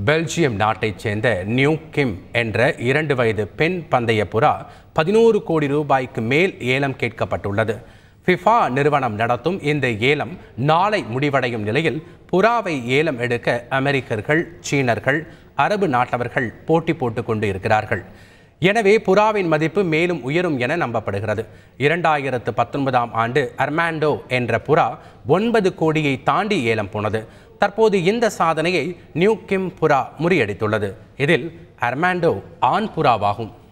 Belgium நாட்டைச் சேர்ந்த new கிம் என்ற இரண்டு வயது பெண் பந்தய புறா பதினோரு கோடி ரூபாய்க்கு மேல் ஏலம் கேட்கப்பட்டுள்ளது ஃபிஃபா நிறுவனம் நடத்தும் இந்த ஏலம் நாளை முடிவடையும் நிலையில் புறாவை ஏலம் எடுக்க அமெரிக்கர்கள் சீனர்கள் அரபு நாட்டவர்கள் போட்டி போட்டுக் கொண்டு இருக்கிறார்கள் எனவே புறாவின் மதிப்பு மேலும் உயரும் என நம்பப்படுகிறது இரண்டாயிரத்து பத்தொன்பதாம் ஆண்டு அர்மாண்டோ என்ற புறா ஒன்பது கோடியை தாண்டி ஏலம் போனது தற்போது இந்த சாதனையை நியூ கிம் புறா முறியடித்துள்ளது இதில் அர்மாண்டோ ஆண் புறாவாகும்